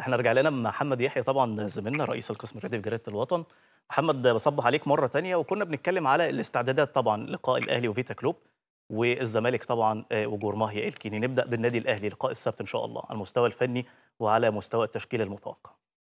احنا رجع لنا محمد يحيى طبعا زميلنا رئيس القسم الرياضي في جريده الوطن محمد بصبح عليك مره تانية وكنا بنتكلم على الاستعدادات طبعا لقاء الاهلي وفيتا كلوب والزمالك طبعا آه، وجورماهيا الكيني نبدا بالنادي الاهلي لقاء السبت ان شاء الله على المستوى الفني وعلى مستوى التشكيل المتوقع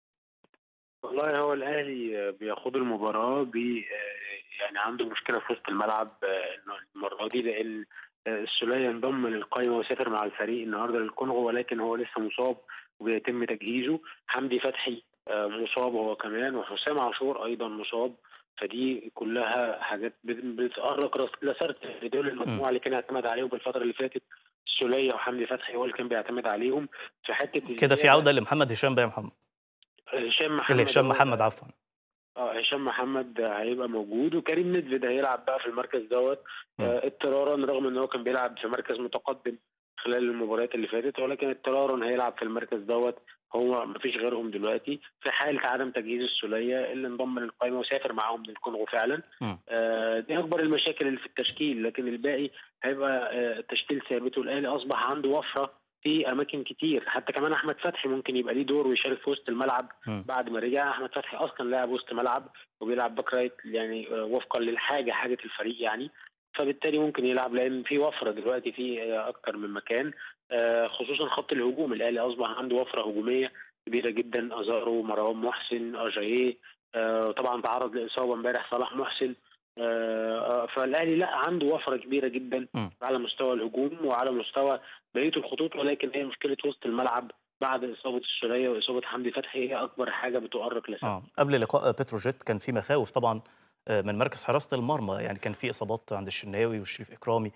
والله هو الاهلي بياخد المباراه ب يعني عنده مشكله في وسط الملعب إنه المره دي لان السوليه انضم للقائمه وسافر مع الفريق النهارده للكونغو ولكن هو لسه مصاب وبيتم تجهيزه حمدي فتحي مصاب هو كمان وحسام عاشور ايضا مصاب فدي كلها حاجات بت- بتأرق راس- لسرت دول المجموعه اللي كان اعتمد عليهم الفتره اللي فاتت السوليه وحمدي فتحي هو اللي كان بيعتمد عليهم في حته كده في عوده لمحمد هشام بقى يا محمد هشام محمد اللي هشام هو- محمد عفوا اه هشام محمد هيبقى موجود وكريم ندفد هيلعب بقى في المركز دوت مم. آه اضطرارا رغم ان هو كان بيلعب في مركز متقدم خلال المباريات اللي فاتت ولكن اضطرارا هيلعب في المركز دوت هو مفيش غيرهم دلوقتي في حاله عدم تجهيز السوليه اللي انضم للقائمه وسافر معاهم للكونغو فعلا مم. آه دي اكبر المشاكل اللي في التشكيل لكن الباقي هيبقى آه التشكيل ثابت والاهلي اصبح عنده وفره في اماكن كتير حتى كمان احمد فتحي ممكن يبقى ليه دور ويشارك في وسط الملعب مم. بعد ما رجع احمد فتحي اصلا لاعب وسط ملعب وبيلعب باك رايت يعني آه، وفقا للحاجه حاجه الفريق يعني فبالتالي ممكن يلعب لان في وفره دلوقتي في آه، اكتر من مكان آه، خصوصا خط الهجوم الاهلي اصبح عنده وفره هجوميه كبيره جدا ازارو مروان محسن اجاييه آه، طبعا تعرض لاصابه امبارح صلاح محسن آه، آه، فالاهلي لا عنده وفره كبيره جدا مم. على مستوى الهجوم وعلى مستوى بقيه الخطوط ولكن هي مشكله وسط الملعب بعد اصابه السوليه واصابه حمدي فتحي هي اكبر حاجه بتؤرق لسبب اه قبل لقاء بتروجيت كان في مخاوف طبعا آه، من مركز حراسه المرمى يعني كان في اصابات عند الشناوي والشريف اكرامي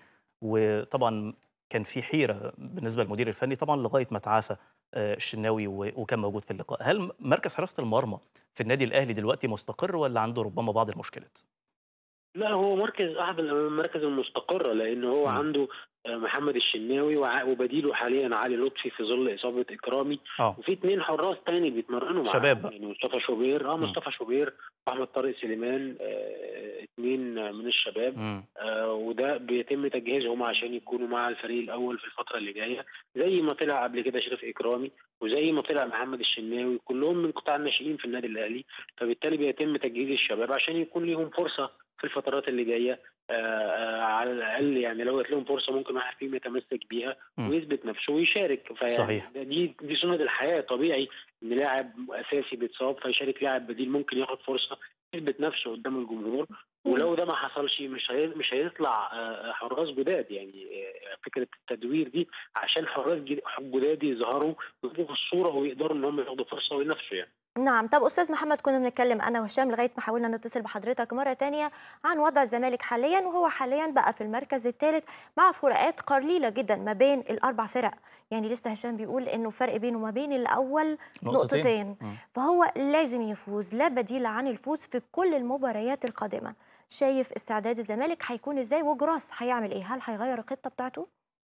وطبعا كان في حيره بالنسبه للمدير الفني طبعا لغايه ما تعافى آه، الشناوي و- وكان موجود في اللقاء هل مركز حراسه المرمى في النادي الاهلي دلوقتي مستقر ولا عنده ربما بعض المشكلات لا هو مركز احد المراكز المستقره لان هو مم. عنده آه، محمد الشناوي وع- وبديله حاليا علي لطفي في ظل اصابه اكرامي اه وفي اثنين حراس تاني بيتمرنوا مع شباب بقى. يعني مصطفى شوبير اه مم. مصطفى شوبير واحمد طارق سليمان آه، اثنين من الشباب مم. آه، وده بيتم تجهيزهم عشان يكونوا مع الفريق الاول في الفتره اللي جايه زي ما طلع قبل كده شريف اكرامي وزي ما طلع محمد الشناوي كلهم من قطاع الناشئين في النادي الاهلي فبالتالي بيتم تجهيز الشباب عشان يكون ليهم فرصه في الفترات اللي جايه آه، آه، على الاقل يعني لو جات لهم فرصه ممكن واحد فيهم يتمسك بيها مم. ويثبت نفسه ويشارك فيعني صحيح. ده- دي دي سنه الحياه طبيعي ان لاعب اساسي بيتصاب فيشارك لاعب بديل ممكن ياخد فرصه يثبت نفسه قدام الجمهور ولو ده ما حصلش مش هي... مش هيطلع آه، حراس جداد يعني آه، فكره التدوير دي عشان حراس جد- جداد يظهروا ويبقوا في الصوره ويقدروا ان هم ياخدوا فرصه وينافسوا يعني نعم طب استاذ محمد كنا بنتكلم انا وهشام لغايه ما حاولنا نتصل بحضرتك مره تانية عن وضع الزمالك حاليا وهو حاليا بقى في المركز الثالث مع فروقات قليله جدا ما بين الاربع فرق يعني لسه هشام بيقول انه فرق بينه وما بين الاول نقطتين مم. فهو لازم يفوز لا بديل عن الفوز في كل المباريات القادمه شايف استعداد الزمالك هيكون ازاي وجراس هيعمل ايه هل هيغير الخطه بتاعته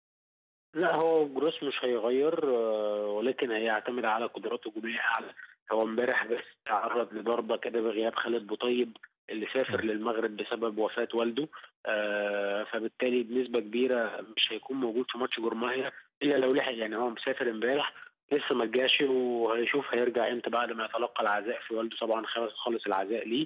لا هو جروس مش هيغير آه، ولكن هيعتمد على قدرات هجوميه اعلى هو امبارح بس تعرض لضربه كده بغياب خالد بوطيب اللي سافر للمغرب بسبب وفاه والده آه، فبالتالي بنسبه كبيره مش هيكون موجود في ماتش جورماهيا الا لو لحق يعني هو مسافر امبارح لسه ما جاش وهيشوف هيرجع امتى بعد ما يتلقى العزاء في والده طبعا خلص خلص العزاء ليه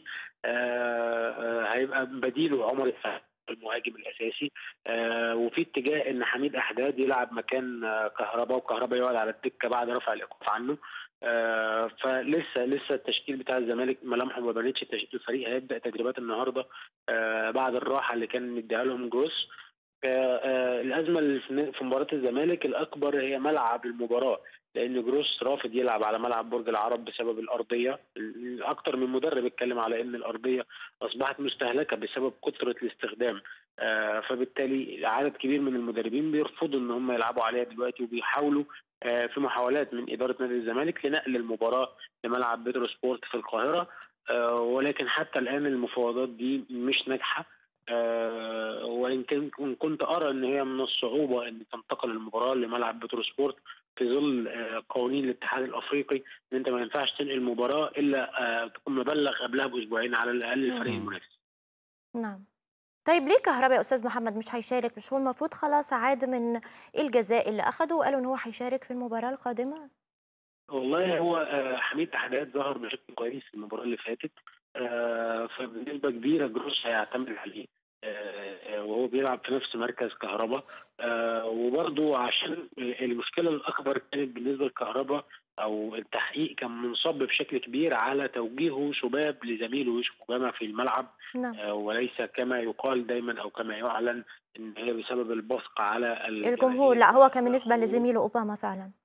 آه، آه، هيبقى بديله عمر السعيد المهاجم الاساسي آه، وفي اتجاه ان حميد احداد يلعب مكان آه، كهربا وكهربا يقعد على الدكه بعد رفع الايقاف عنه آه، فلسه لسه التشكيل بتاع الزمالك ملامحه ما بانتش التشكيل الفريق هيبدا تدريبات النهارده آه، بعد الراحه اللي كان مديها لهم جروس آه، آه، الازمه اللي في في مباراه الزمالك الاكبر هي ملعب المباراه لان جروس رافض يلعب على ملعب برج العرب بسبب الارضيه اكتر من مدرب اتكلم على ان الارضيه اصبحت مستهلكه بسبب كثره الاستخدام آه، فبالتالي عدد كبير من المدربين بيرفضوا ان هم يلعبوا عليها دلوقتي وبيحاولوا آه، في محاولات من اداره نادي الزمالك لنقل المباراه لملعب بيترو سبورت في القاهره آه، ولكن حتى الان المفاوضات دي مش ناجحه آه، وان كان إن كنت ارى ان هي من الصعوبه ان تنتقل المباراه لملعب بترو سبورت في ظل آه، قوانين الاتحاد الافريقي ان انت ما ينفعش تنقل المباراه الا آه، تكون مبلغ قبلها باسبوعين على الاقل الفريق مم. المنافس نعم طيب ليه كهربا يا استاذ محمد مش هيشارك مش هو المفروض خلاص عاد من الجزاء اللي اخده وقالوا ان هو هيشارك في المباراه القادمه والله هو آه، حميد حداد ظهر بشكل كويس في المباراة اللي فاتت آه، فبنسبة كبيرة جروس هيعتمد عليه آه، آه، وهو بيلعب في نفس مركز كهربا آه، وبرضه عشان المشكلة الأكبر كانت بالنسبة لكهربا أو التحقيق كان منصب بشكل كبير على توجيهه شباب لزميله يوسف جامع في الملعب نعم آه، وليس كما يقال دايما أو كما يعلن إن هي بسبب البصق على الجمهور الجماهير لا هو كان بالنسبة والخروج لزميله أوباما فعلا